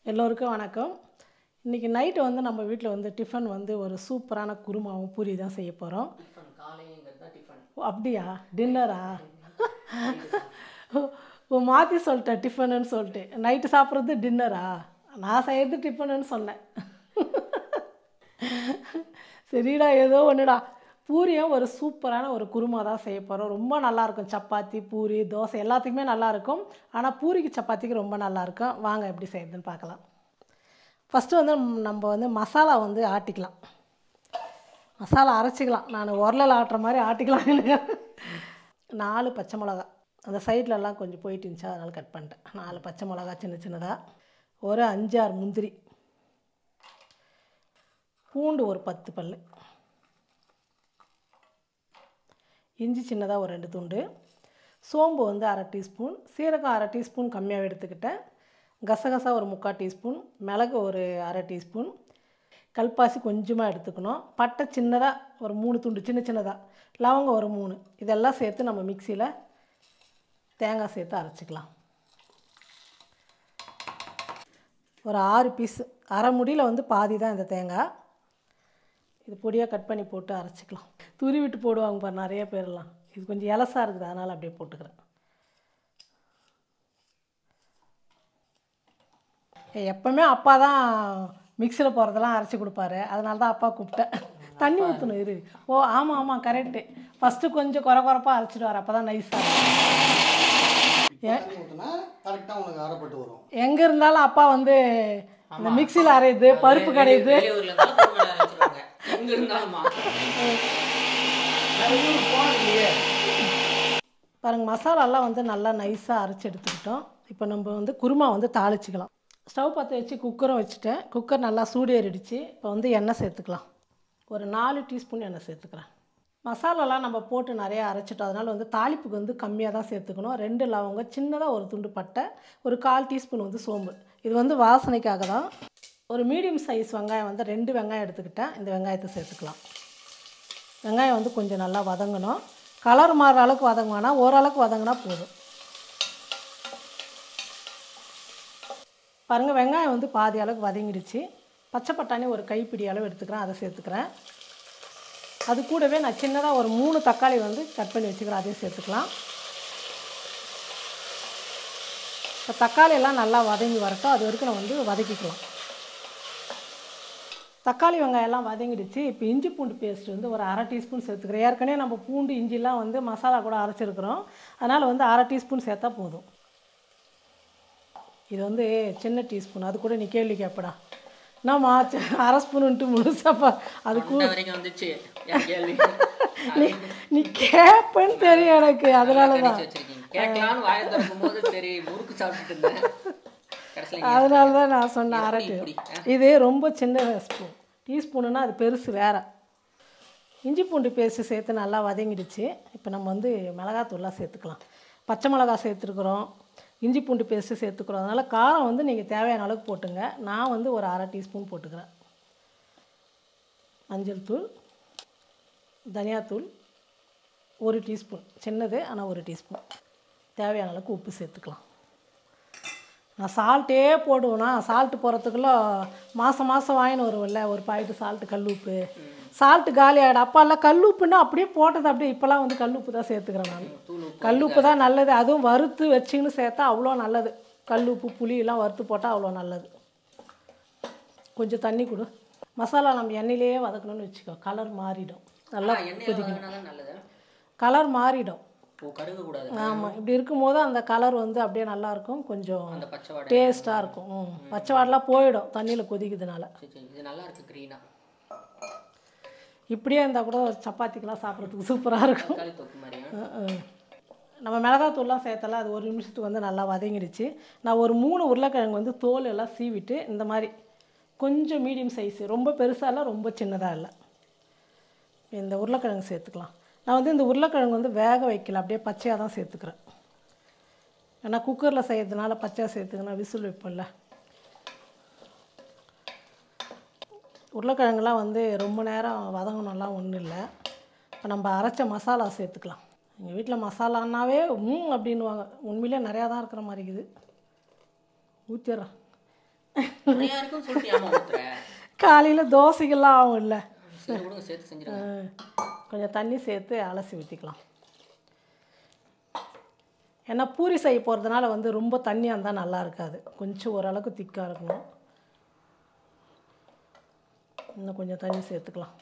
எல்லோருக்கும் வணக்கம் இன்றைக்கி நைட்டு வந்து நம்ம வீட்டில் வந்து டிஃபன் வந்து ஒரு சூப்பரான குருமாவும் பூரி தான் செய்ய போகிறோம் டிஃபன் காலைங்கிறது தான் டிஃபன் ஓ அப்படியா டின்னரா ஓ மாற்றி சொல்லிட்டேன் டிஃபனுன்னு சொல்லிட்டு நைட்டு சாப்பிட்றது டின்னரா நான் செய்கிறது டிஃபனுன்னு சொன்னேன் சரிடா ஏதோ ஒன்றுடா பூரியும் ஒரு சூப்பரான ஒரு குருமா தான் செய்ய போகிறோம் ரொம்ப நல்லாயிருக்கும் சப்பாத்தி பூரி தோசை எல்லாத்துக்குமே நல்லாயிருக்கும் ஆனால் பூரிக்கு சப்பாத்திக்கு ரொம்ப நல்லாயிருக்கும் வாங்க எப்படி செய்யுதுன்னு பார்க்கலாம் ஃபஸ்ட்டு வந்து நம்ம வந்து மசாலா வந்து ஆட்டிக்கலாம் மசாலா அரைச்சிக்கலாம் நான் உரலில் ஆட்டுற மாதிரி ஆட்டிக்கலாம் இல்லையா நாலு பச்சை மிளகா அந்த சைட்லலாம் கொஞ்சம் போயிட்டு இருந்துச்சா அதனால் கட் பண்ணிட்டேன் நாலு பச்சை மிளகா சின்ன சின்னதாக ஒரு அஞ்சாறு முந்திரி பூண்டு ஒரு பத்து பல் இஞ்சி சின்னதாக ஒரு ரெண்டு துண்டு சோம்பு வந்து அரை டீஸ்பூன் சீரகம் அரை டீஸ்பூன் கம்மியாக எடுத்துக்கிட்டேன் கசகசா ஒரு முக்கால் டீஸ்பூன் மிளகு ஒரு அரை டீஸ்பூன் கல்பாசி கொஞ்சமாக எடுத்துக்கணும் பட்டை சின்னதாக ஒரு மூணு துண்டு சின்ன சின்னதாக லவங்கம் ஒரு மூணு இதெல்லாம் சேர்த்து நம்ம மிக்சியில் தேங்காய் சேர்த்து அரைச்சிக்கலாம் ஒரு ஆறு பீஸ் அரை முடியில் வந்து பாதி தான் இந்த தேங்காய் இது பொடியாக கட் பண்ணி போட்டு அரைச்சிக்கலாம் துரி விட்டு போடுவாங்க பாரு நிறைய பேர்லாம் இது கொஞ்சம் இலசாக இருக்குது அதனால் அப்படியே போட்டுக்கிறேன் ஏய், எப்பவுமே அப்பா தான் மிக்சியில் போகிறதெல்லாம் அரைச்சி கொடுப்பாரு அதனால தான் அப்பா கூப்பிட்டேன் தண்ணி ஊற்றணும் இரு ஓ ஆமாம் ஆமாம் கரெக்டு ஃபஸ்ட்டு கொஞ்சம் குறை குறைப்பாக அரைச்சிடுவார் அப்போ தான் நைஸாக தண்ணி ஊற்றினா கரெக்டாக உனக்கு அரைப்பட்டு வரும் எங்கே இருந்தாலும் அப்பா வந்து இந்த மிக்சியில் அரையுது பருப்பு கடையுது வெளியூர்ல இருந்தாலும் பொறுமையா அரைச்சிருவாங்க எங்க இருந்தாலுமா நிறைய பேர் போனது இல்லையே பாருங்க மசாலாலாம் வந்து நல்லா நைஸாக அரைச்சி எடுத்துக்கிட்டோம் இப்போ நம்ம வந்து குருமா வந்து தாளிச்சிக்கலாம் ஸ்டவ் பற்ற வச்சு குக்கரும் வச்சுட்டேன் குக்கர் நல்லா சூடு ஏறிடுச்சு இப்போ வந்து எண்ணெய் சேர்த்துக்கலாம் ஒரு நாலு டீஸ்பூன் எண்ணெய் சேர்த்துக்கிறேன் மசாலாலாம் நம்ம போட்டு நிறையா அரைச்சிட்டோம் அதனால் வந்து தாளிப்புக்கு வந்து கம்மியாக தான் சேர்த்துக்கணும் ரெண்டு லவங்கம் சின்னதாக ஒரு துண்டு பட்டை ஒரு கால் டீஸ்பூன் வந்து சோம்பு இது வந்து வாசனைக்காக தான் ஒரு மீடியம் சைஸ் வெங்காயம் வந்து ரெண்டு வெங்காயம் எடுத்துக்கிட்டேன் இந்த வெங்காயத்தை சேர்த்துக்கலாம் வெங்காயம் வந்து கொஞ்சம் நல்லா வதங்கணும் கலர் மாறுற அளவுக்கு வதங்க வேணாம் ஓரளவுக்கு வதங்கினா போதும் பாருங்கள் வெங்காயம் வந்து பாதி அளவுக்கு வதங்கிடுச்சு பச்சை பட்டாணி ஒரு கைப்பிடி அளவு எடுத்துக்கிறேன் அதை சேர்த்துக்கிறேன் அது கூடவே நான் சின்னதாக ஒரு மூணு தக்காளி வந்து கட் பண்ணி வச்சுக்கிறேன் அதையும் சேர்த்துக்கலாம் இப்போ தக்காளி எல்லாம் நல்லா வதங்கி வரட்டும் அது வரைக்கும் நம்ம வந்து வதக்கிக்கலாம் தக்காளி வெங்காயம் எல்லாம் வதங்கிடுச்சு இப்போ இஞ்சி பூண்டு பேஸ்ட் வந்து ஒரு அரை டீஸ்பூன் சேர்த்துக்கிறேன் ஏற்கனவே நம்ம பூண்டு இஞ்சிலாம் வந்து மசாலா கூட அரைச்சிருக்கிறோம் அதனால் வந்து அரை டீஸ்பூன் சேர்த்தா போதும் இது வந்து சின்ன டீஸ்பூன் அது கூட நீ கேள்வி கேட்படா என்னம்மா சி- அரை ஸ்பூனுன்ட்டு முழுசாப்பா அது இந்த வரைக்கும் வந்துச்சு என் கேள்வி நீ நீ கேட்பேன்னு தெரியும் எனக்கு அதனால தான் கடிச்சு வச்சிருக்கீங்க கேட்கலான்னு வாயை திறக்கும் போது சரி முறுக்கு சாப்பிட்டுட்டு இருந்தேன் கடைசியில் அதனால தான் நான் சொன்னேன் அரை டீ இப்படி, இது ரொம்ப சின்ன ஸ்பூன் டீஸ்பூனுன்னா அது பெருசு வேற இஞ்சி பூண்டு பேஸ்ட்டு சேர்த்து நல்லா வதங்கிடுச்சு இப்போ நம்ம வந்து மிளகாத்தூள்லாம் சேர்த்துக்கலாம் பச்சை மிளகா சேர்த்துருக்குறோம் இஞ்சி பூண்டு பேஸ்ட்டு சேர்த்துக்கிறோம் அதனால் காரம் வந்து நீங்கள் தேவையான அளவுக்கு போட்டுங்க நான் வந்து ஒரு அரை டீஸ்பூன் போட்டுக்கிறேன் மஞ்சள் தூள் தனியாத்தூள் ஒரு டீஸ்பூன் சின்னது ஆனால் ஒரு டீஸ்பூன் தேவையான அளவுக்கு உப்பு சேர்த்துக்கலாம் நான் சால்ட்டே போடுவேனா சால்ட்டு போகிறதுக்குள்ள மாதம் மாதம் வாங்கின்னு வருவேன்ல ஒரு பாக்கெட்டு சால்ட்டு கல் உப்பு சால்ட்டு காலி ஆகிடும் அப்போல்லாம் கல் உப்புன்னா அப்படியே போட்டது அப்படியே இப்போல்லாம் வந்து கல் உப்பு தான் சேர்த்துக்கிறேன் நான் தூள் உப்பு கல் உப்பு தான் நல்லது அதுவும் வறுத்து வச்சிங்கன்னு சேர்த்தா அவ்வளோ நல்லது கல் உப்பு புளி எல்லாம் வறுத்து போட்டால் அவ்வளோ நல்லது கொஞ்சம் தண்ணி கொடு மசாலா நம்ம எண்ணெயிலேயே வதக்கணும்னு வச்சுக்கோ கலர் மாறிடும் நல்லா எண்ணெயில் வாங்கினா நல்லது கலர் மாறிடும் ஓ கருக கூடாது ஆமாம் இப்படி இருக்கும்போது அந்த கலர் வந்து அப்படியே நல்லாயிருக்கும் கொஞ்சம் அந்த பச்சை வாடை டேஸ்ட்டாக இருக்கும் ம். பச்சை வாடெலாம் போயிடும் தண்ணியில் கொதிக்கிறதுனால சரி சரி இது நல்லா இருக்கு க்ரீனா இப்படியே இருந்தால் கூட சப்பாத்திக்கெலாம் சாப்பிட்றதுக்கு சூப்பராக இருக்கும் தக்காளி தொக்கு மாதிரியா அஹ், அஹ். நம்ம மிளகாத்தூள்லாம் சேர்த்தல அது ஒரு நிமிஷத்துக்கு வந்து நல்லா வதங்கிடுச்சு நான் ஒரு மூணு உருளைக்கிழங்கு வந்து தோல் எல்லாம் சீவிட்டு இந்த மாதிரி கொஞ்சம் மீடியம் சைஸு ரொம்ப பெருசாக இல்லை ரொம்ப சின்னதாக இல்லை இந்த உருளைக்கிழங்கு சேர்த்துக்கலாம் நான் வந்து இந்த உருளைக்கிழங்கு வந்து வேக வைக்கல அப்படியே பச்சையாக தான் சேர்த்துக்கிறேன் ஏன்னா குக்கரில் செய்யறதுனால பச்சையாக சேர்த்துக்கணும் விசில் வைப்போம்ல உருளைக்கிழங்குலாம் வந்து ரொம்ப நேரம் வதங்கணும்லாம் ஒன்றும் இல்லை இப்போ நம்ம அரைச்ச மசாலா சேர்த்துக்கலாம் எங்கள் வீட்டில் மசாலான்னாவே ம் அப்படின்னுவாங்க உண்மையிலே நிறையா தான் இருக்கிற மாதிரி இருக்குது ஊற்றிடுறேன் நிறையா இருக்குன்னு சொல்லிட்டு ஏமா ஊத்துற காலையில் தோசைகள்லாம் ஆகும் இல்லை சரி விடுங்க சேர்த்து செஞ்சிருங்க கொஞ்சம் தண்ணி சேர்த்து அலசி ஊற்றிக்கலாம் ஏன்னா பூரி செய்ய போகிறதுனால வந்து ரொம்ப தண்ணியாக இருந்தால் நல்லா இருக்காது கொஞ்சம் ஓரளவுக்கு திக்காக இருக்கணும் இன்னும் கொஞ்சம் தண்ணி சேர்த்துக்கலாம்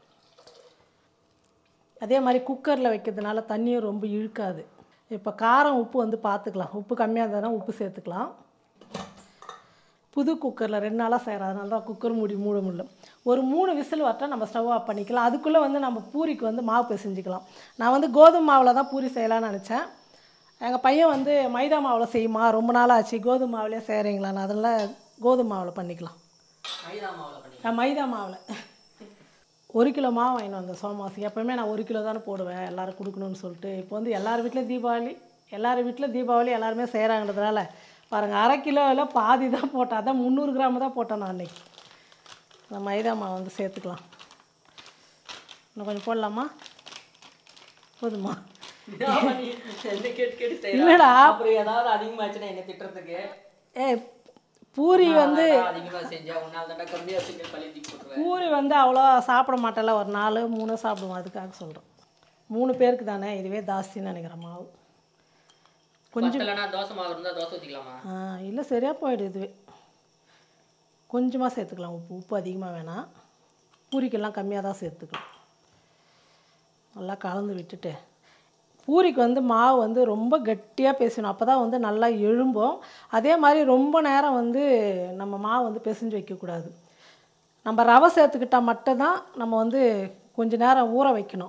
அதே மாதிரி குக்கரில் வைக்கிறதுனால தண்ணியும் ரொம்ப இழுக்காது இப்போ காரம் உப்பு வந்து பார்த்துக்கலாம் உப்பு கம்மியாக இருந்ததுன்னா உப்பு சேர்த்துக்கலாம் புது குக்கரில் ரெண்டு நாளாக செய்கிறேன் அதனால தான் குக்கர் மூடி மூட முடியல ஒரு மூணு விசில் வரட்டா நம்ம ஸ்டவ் ஆஃப் பண்ணிக்கலாம் அதுக்குள்ளே வந்து நம்ம பூரிக்கு வந்து மாவு பிசைஞ்சிக்கலாம் நான் வந்து கோதுமை மாவில் தான் பூரி செய்யலாம்னு நினச்சேன் எங்கள் பையன் வந்து மைதா மாவில் செய்யுமா ரொம்ப நாள் ஆச்சு கோதுமை மாவுலேயே செய்கிறீங்களான்னு அதனால் கோதுமை மாவில் பண்ணிக்கலாம் மைதா மாவில் பண்ணி நான் மைதா மாவில் ஒரு கிலோ மாவு வாங்கிட்டு வந்தேன் சோமாசி எப்போவுமே நான் ஒரு கிலோ தானே போடுவேன் எல்லாரும் கொடுக்கணும்னு சொல்லிட்டு இப்போ வந்து எல்லார் வீட்லேயும் தீபாவளி எல்லார் வீட்டிலும் தீபாவளி எல்லாருமே செய்கிறாங்கிறதுனால பாருங்கள் அரை கிலோவில் பாதி தான் போட்டேன் அதான் முந்நூறு கிராம் தான் போட்டேன் நான் அன்னைக்கு இந்த மைதா மாவு வந்து சேர்த்துக்கலாம் இன்னும் கொஞ்சம் போடலாமா போதுமா என்ன கேட்டு கேட்டு செய்யலாம் இல்லைடா. அப்புறம் ஏதாவது அதிகமாச்சுன்னா என்ன திட்டுறதுக்கு ஏ பூரி வந்து அதிகமாக செஞ்சா உன்னால் தாண்டா கம்மியாக செஞ்சு பள்ளி தூக்கி போட்டுருவேன் பூரி வந்து அவ்வளோ சாப்பிட மாட்டேன்ல ஒரு நாலு மூணு சாப்பிடுவோம் அதுக்காக சொல்கிறேன் மூணு பேருக்கு தானே இதுவே ஜாஸ்தின்னு நினைக்கிறேன் மாவு கொஞ்சம் இல்லைனா தோசை மாவு இருந்தால் தோசை ஊற்றிக்கலாமா ஆ இல்லை சரியாக போயிடுது இதுவே கொஞ்சமாக சேர்த்துக்கலாம் உப்பு உப்பு அதிகமாக வேணாம் பூரிக்கெல்லாம் கம்மியாக தான் சேர்த்துக்கலாம் நல்லா கலந்து விட்டுட்டு பூரிக்கு வந்து மாவு வந்து ரொம்ப கட்டியாக பேசணும் அப்போ தான் வந்து நல்லா எழும்பும் அதே மாதிரி ரொம்ப நேரம் வந்து நம்ம மாவு வந்து பிசைஞ்சு வைக்கக்கூடாது நம்ம ரவை சேர்த்துக்கிட்டால் மட்டும்தான் நம்ம வந்து கொஞ்ச நேரம் ஊற வைக்கணும்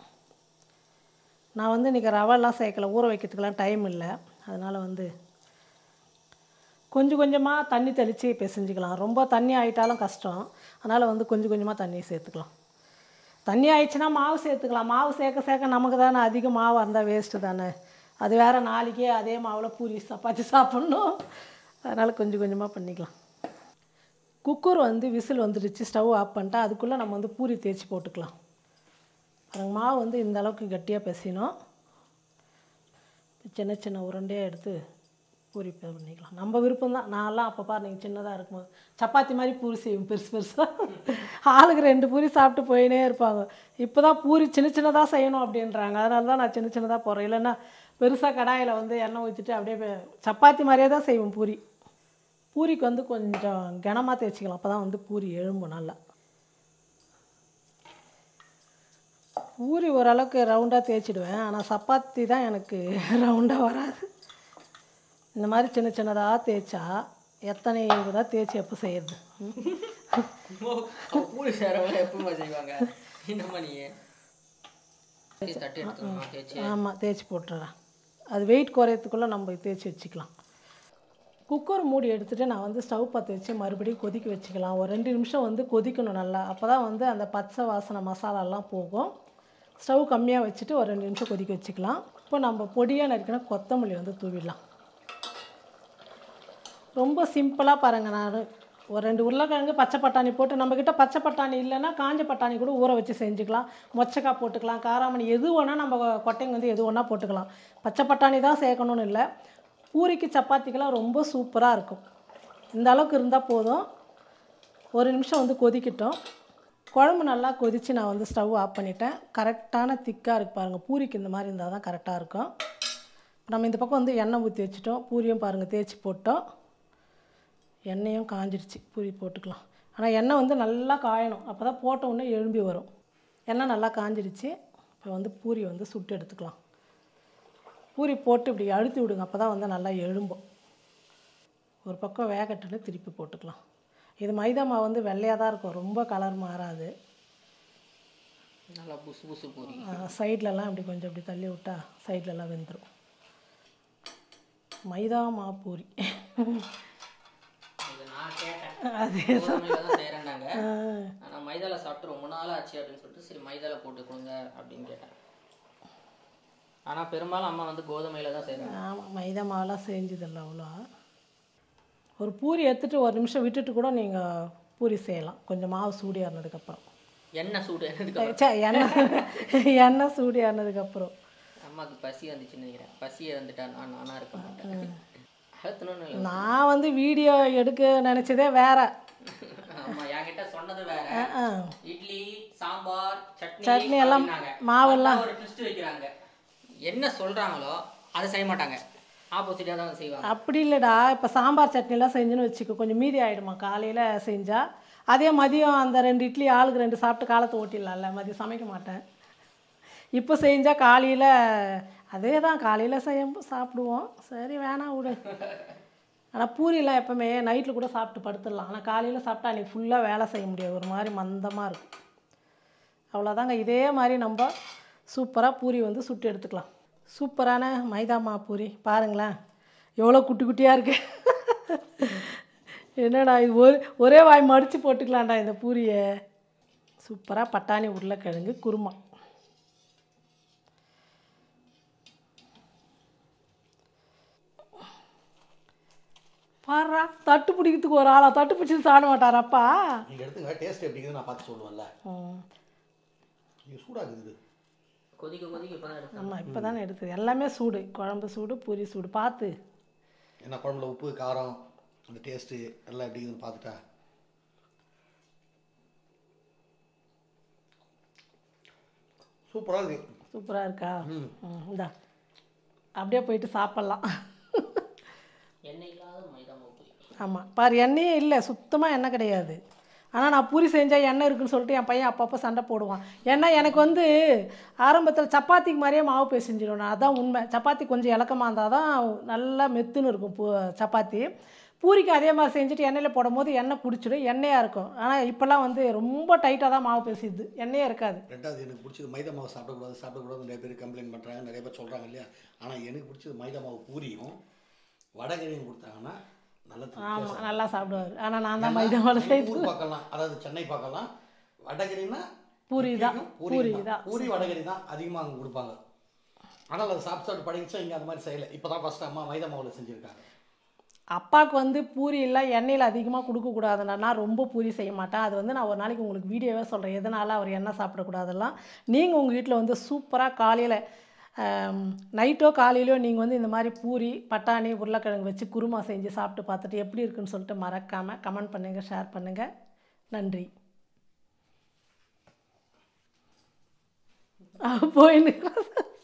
நான் வந்து இன்றைக்கி ரவைலாம் சேர்க்கல ஊற வைக்கிறதுக்கெலாம் டைம் இல்லை அதனால் வந்து கொஞ்சம் கொஞ்சமாக தண்ணி தெளித்து பிசைஞ்சிக்கலாம் ரொம்ப தண்ணி ஆயிட்டாலும் கஷ்டம் அதனால் வந்து கொஞ்சம் கொஞ்சமாக தண்ணி சேர்த்துக்கலாம் தண்ணி ஆயிடுச்சுன்னா மாவு சேர்த்துக்கலாம் மாவு சேர்க்க சேர்க்க நமக்கு தானே அதிக மாவு இருந்தால் வேஸ்ட்டு தானே அது வேறு நாளைக்கே அதே மாவில் பூரி சப்பாத்தி சாப்பிட்ணும் அதனால் கொஞ்சம் கொஞ்சமாக பண்ணிக்கலாம் குக்கர் வந்து விசில் வந்துடுச்சு ஸ்டவ் ஆஃப் பண்ணிட்டா அதுக்குள்ளே நம்ம வந்து பூரி தேய்ச்சி போட்டுக்கலாம் பாருங்க மாவு வந்து இந்த அளவுக்கு கட்டியாக பிசையணும் சின்ன சின்ன உருண்டையாக எடுத்து பூரி பே- பண்ணிக்கலாம் நம்ம விருப்பம் தான் நான்லாம் அப்போ பாரு நீங்கள் சின்னதாக இருக்கும்போது சப்பாத்தி மாதிரி பூரி செய்வோம் பெருசு பெருசாக ஆளுக்கு ரெண்டு பூரி சாப்பிட்டு போயினே இருப்பாங்க இப்போ தான் பூரி சின்ன சின்னதாக செய்யணும் அப்படின்றாங்க அதனால தான் நான் சின்ன சின்னதாக போடுறேன் இல்லைன்னா பெருசாக கடாயில் வந்து எண்ணெய் ஊற்றிட்டு அப்படியே பே- சப்பாத்தி மாதிரியே தான் செய்வோம் பூரி பூரிக்கு வந்து கொஞ்சம் கனமாக தேய்ச்சிக்கலாம் அப்போ தான் வந்து பூரி எழும்பும் நல்லா பூரி ஓரளவுக்கு ரவுண்டாக தேய்ச்சிடுவேன் ஆனால் சப்பாத்தி தான் எனக்கு ரவுண்டாக வராது இந்த மாதிரி சின்ன சின்னதாக தேய்ச்சா எத்தனை தான் தேய்ச்சி எப்போ செய்யறது பூரி சேரவங்க எப்பவுமே செய்வாங்க என்னம்மா நீ தட்டி எடுத்துக்கணுமா தேய்ச்சி ஆமாம் தேய்ச்சி போட்டுறேன் அது வெயிட் குறையத்துக்குள்ளே நம்ம தேய்ச்சி வச்சுக்கலாம் குக்கர் மூடி எடுத்துகிட்டு நான் வந்து ஸ்டவ் பற்ற வச்சு மறுபடியும் கொதிக்க வச்சுக்கலாம் ஒரு ரெண்டு நிமிஷம் வந்து கொதிக்கணும் நல்லா அப்போ தான் வந்து அந்த பச்சை வாசனை மசாலாலாம் போகும் ஸ்டவ் கம்மியாக வச்சுட்டு ஒரு ரெண்டு நிமிஷம் கொதிக்க வச்சுக்கலாம் இப்போ நம்ம பொடியாக நறுக்கின கொத்தமல்லி வந்து தூவிடலாம் ரொம்ப சிம்பிளாக பாருங்கள் நான் ஒரு ரெண்டு உருளைக்கிழங்கு பச்சை பட்டாணி போட்டு நம்மக்கிட்ட பச்சை பட்டாணி இல்லைன்னா காஞ்ச பட்டாணி கூட ஊற வச்சு செஞ்சுக்கலாம் மொச்சக்காய் போட்டுக்கலாம் காராமணி எது வேணால் நம்ம கொட்டைங்க வந்து எது வேணால் போட்டுக்கலாம் பச்சை பட்டாணி தான் சேர்க்கணும்னு இல்லை பூரிக்கு சப்பாத்திக்கெல்லாம் ரொம்ப சூப்பராக இருக்கும் இந்த அளவுக்கு இருந்தால் போதும் ஒரு நிமிஷம் வந்து கொதிக்கட்டும் குழம்பு நல்லா கொதித்து நான் வந்து ஸ்டவ் ஆஃப் பண்ணிட்டேன் கரெக்டான திக்காக இருக்கு பாருங்கள் பூரிக்கு இந்த மாதிரி இருந்தால் தான் கரெக்டாக இருக்கும் நம்ம இந்த பக்கம் வந்து எண்ணெய் ஊற்றி வச்சுட்டோம் பூரியும் பாருங்கள் தேய்ச்சி போட்டோம் எண்ணெயும் காஞ்சிடுச்சு பூரி போட்டுக்கலாம் ஆனால் எண்ணெய் வந்து நல்லா காயணும் அப்போ தான் போட்ட உடனே எழும்பி வரும் எண்ணெய் நல்லா காஞ்சிடுச்சு இப்போ வந்து பூரி வந்து சுட்டு எடுத்துக்கலாம் பூரி போட்டு இப்படி அழுத்தி விடுங்க அப்போ தான் வந்து நல்லா எழும்பும் ஒரு பக்கம் வேகட்டுன்னு திருப்பி போட்டுக்கலாம் இது மைதா மாவு வந்து வெள்ளையாக தான் இருக்கும் ரொம்ப கலர் மாறாது நல்லா புசு புசு பூரி சைட்லலாம் இப்படி கொஞ்சம் இப்படி தள்ளி விட்டா சைட்லலாம் வெந்துடும் மைதா மாவு பூரி இது நான் கேட்டேன் அதே கோதுமையில தான் செய்கிறேன்னாங்க ஆனால் மைதால சாப்பிட்டு ரொம்ப நாள் ஆச்சு அப்படின்னு சொல்லிட்டு சரி மைதால போட்டு கொடுங்க அப்படின்னு கேட்டேன் ஆனால் பெரும்பாலும் அம்மா வந்து கோதுமையில தான் செய்கிறாங்க ஆமாம் மைதா மாவுலாம் செஞ்சதில்ல அவ்வளோ ஒரு பூரி எடுத்துட்டு ஒரு நிமிஷம் விட்டுட்டு கூட நீங்கள் பூரி செய்யலாம் கொஞ்சம் மாவு சூடி ஆறுனதுக்கப்புறம் எண்ணெய் சூடு என்னதுக்கு சே எண்ணெய் எண்ணெய் சூடி ஆறுனதுக்கப்புறம் அம்மாவுக்கு பசி வந்துச்சுன்னு நினைக்கிறேன் பசி வந்துட்டா நான் நானாக இருக்க மாட்டேன் அழுத்தணும்னு இல்லை நான் வந்து வீடியோ எடுக்க நினச்சதே வேற ஆமா என்கிட்ட சொன்னது வேற ஆ இட்லி சாம்பார் சட்னி சட்னி எல்லாம் அப்படின்னாங்க. மாவெல்லாம் பார்த்தா ஒரு ட்விஸ்ட் வைக்கிறாங்க என்ன சொல்றாங்களோ அதை செய்ய மாட்டாங்க ஆப்போசிட்டாக தான் செய்வாங்க அப்படி இல்லைடா இப்போ சாம்பார் சட்னிலாம் செஞ்சுன்னு வச்சுக்கோ கொஞ்சம் மீதி ஆகிடுமா காலையில் செஞ்சா அதே மதியம் அந்த ரெண்டு இட்லி ஆளுக்கு ரெண்டு சாப்பிட்டு காலத்தை ஓட்டிடலாம்ல மதியம் சமைக்க மாட்டேன் இப்போ செஞ்சால் காலையில் அதே தான் காலையில் செய்ய சாப்பிடுவோம் சரி வேணாம் விடு ஆனால் பூரிலாம் எப்போவுமே நைட்டில் கூட சாப்பிட்டு படுத்துடலாம் ஆனால் காலையில் சாப்பிட்டா அன்றைக்கி ஃபுல்லாக வேலை செய்ய முடியாது ஒரு மாதிரி மந்தமாக இருக்கும் அவ்வளோதாங்க இதே மாதிரி நம்ம சூப்பராக பூரி வந்து சுட்டு எடுத்துக்கலாம் சூப்பரான மைதா மா பூரி பாருங்களேன் எவ்வளோ குட்டி குட்டியாக இருக்கு என்னடா இது ஒரு ஒரே வாய் மடித்து போட்டுக்கலாம்டா இந்த பூரியை சூப்பராக பட்டாணி உருளைக்கிழங்கு குருமா பாடுறா தட்டு பிடிக்கிறதுக்கு ஒரு ஆளா தட்டு பிடிச்சி சாட மாட்டாராப்பா நீங்கள் எடுத்துங்க டேஸ்ட் எப்படி இருக்குதுன்னு நான் பார்த்து சொல்லுவேன்ல ம் இது சூடாகுது இது கொதிக்க கொதிக்க இப்போ தான் எடுத்தேன் ஆமாம் இப்போ தானே எடுத்தது எல்லாமே சூடு குழம்பு சூடு பூரி சூடு பார்த்து என்ன குழம்புல உப்பு காரம் அந்த டேஸ்ட்டு எல்லாம் எப்படி இருக்குதுன்னு பார்த்துட்டா சூப்பராக இருக்கு சூப்பராக இருக்கா ம் ம் இந்தா அப்படியே போயிட்டு சாப்பிட்லாம் எண்ணெய் இல்லாத மைதா மாவு பூரி ஆமாம் பாரு எண்ணெயே இல்லை சுத்தமாக எண்ணெய் கிடையாது ஆனால் நான் பூரி செஞ்சால் எண்ணெய் இருக்குன்னு சொல்லிட்டு என் பையன் அப்பப்போ சண்டை போடுவான் ஏன்னா எனக்கு வந்து ஆரம்பத்தில் சப்பாத்திக்கு மாதிரியே மாவு பிசைஞ்சிடும் நான் அதான் உண்மை சப்பாத்தி கொஞ்சம் இலக்கமாக இருந்தால் தான் நல்லா மெத்துன்னு இருக்கும் பூ சப்பாத்தி பூரிக்கு அதே மாதிரி செஞ்சுட்டு எண்ணெயில் போடும்போது எண்ணெய் பிடிச்சிடும் எண்ணெயாக இருக்கும் ஆனால் இப்போல்லாம் வந்து ரொம்ப டைட்டாக தான் மாவு பேசிடுது எண்ணெயே இருக்காது ரெண்டாவது எனக்கு பிடிச்சது மைதா மாவு சாப்பிடக்கூடாது சாப்பிடக்கூடாது நிறைய பேர் கம்ப்ளைண்ட் பண்ணுறாங்க நிறைய பேர் சொல்கிறாங்க இல்லையா ஆனால் எனக்கு பிடிச்சது மைதா மாவு பூரியும் வடகரியும் கொடுத்தாங்கன்னா நல்ல திருப்தியா ஆமாம் நல்லா சாப்பிடுவார் ஆனால் நான் தான் ஏன்னா, மைதா மாவு நம்ம செய்து ஊர் பக்கம்லாம் அதாவது சென்னை பக்கம்லாம் வடகரின்னா பூரி தான் முக்கியம் பூரி பூரி தான் தான் பூரி வடகரி தான் அதிகமாக அங்கே கொடுப்பாங்க ஆனால் அது சாப்பிட்டு சாப்பிட்டு பழகிச்சா இங்கே அந்த மாதிரி செய்யலை இப்போ தான் ஃபஸ்ட்டு அம்மா மைதா மாவில் செஞ்சுருக்காங்க அப்பாவுக்கு வந்து பூரி எல்லாம் எண்ணெயில் அதிகமாக கொடுக்கக்கூடாதுன்னா நான் ரொம்ப பூரி செய்ய மாட்டேன் அது வந்து நான் ஒரு நாளைக்கு உங்களுக்கு வீடியோவே சொல்கிறேன் எதனால் அவர் எண்ணெய் சாப்பிடக்கூடாதெல்லாம் நீங்கள் உங்கள் வீட்டில் வந்து சூப்பராக காலையில் நைட்டோ காலையிலோ நீங்கள் வந்து இந்த மாதிரி பூரி பட்டாணி உருளைக்கிழங்கு வச்சு குருமா செஞ்சு சாப்பிட்டு பார்த்துட்டு எப்படி இருக்குன்னு சொல்லிட்டு மறக்காமல் கமெண்ட் பண்ணுங்கள் ஷேர் பண்ணுங்கள் நன்றி போயின்னு